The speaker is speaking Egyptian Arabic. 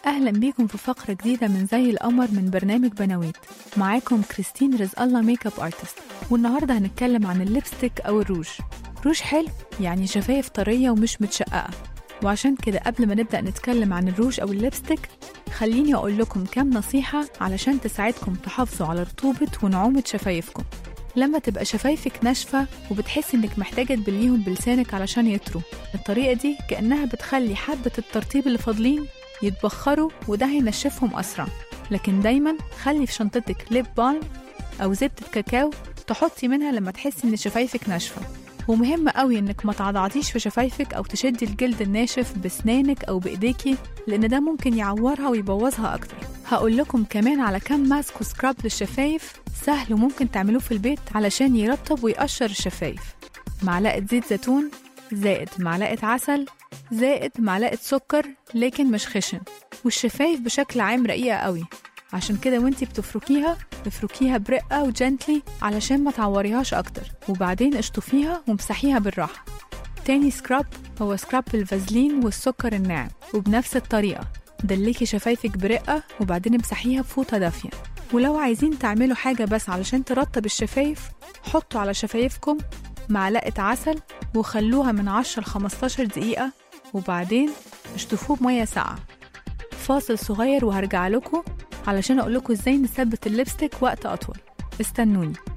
أهلا بيكم في فقرة جديدة من زي القمر من برنامج بنويت معاكم كريستين رزق الله ميك اب ارتست والنهاردة هنتكلم عن الليبستيك أو الروج روج حلو يعني شفايف طرية ومش متشققة وعشان كده قبل ما نبدأ نتكلم عن الروج أو الليبستيك خليني أقول لكم كام نصيحة علشان تساعدكم تحافظوا على رطوبة ونعومة شفايفكم لما تبقى شفايفك ناشفة وبتحسي انك محتاجة تبليهم بلسانك علشان يطروا الطريقة دي كأنها بتخلي حبة الترطيب اللي فاضلين يتبخروا وده هينشفهم أسرع لكن دايما خلي في شنطتك ليب بالم أو زبدة كاكاو تحطي منها لما تحسي ان شفايفك ناشفة ومهم قوي انك ما تعضعضيش في شفايفك او تشدي الجلد الناشف بسنانك او بايديكي لان ده ممكن يعورها ويبوظها اكتر هقول لكم كمان على كام ماسك وسكراب للشفايف سهل وممكن تعملوه في البيت علشان يرطب ويقشر الشفايف معلقة زيت زيتون زائد معلقة عسل زائد معلقة سكر لكن مش خشن والشفايف بشكل عام رقيقة قوي عشان كده وانتي بتفركيها افركيها برقة وجنتلي علشان ما تعوريهاش أكتر وبعدين اشطفيها وامسحيها بالراحة تاني سكراب هو سكراب الفازلين والسكر الناعم وبنفس الطريقة دلكي شفايفك برقة وبعدين امسحيها بفوطة دافية ولو عايزين تعملوا حاجة بس علشان ترطب الشفايف حطوا على شفايفكم معلقة عسل وخلوها من 10 ل 15 دقيقة وبعدين اشطفوه بمية ساقعة فاصل صغير وهرجع لكم علشان أقول لكم ازاي نثبت الليبستيك وقت أطول استنوني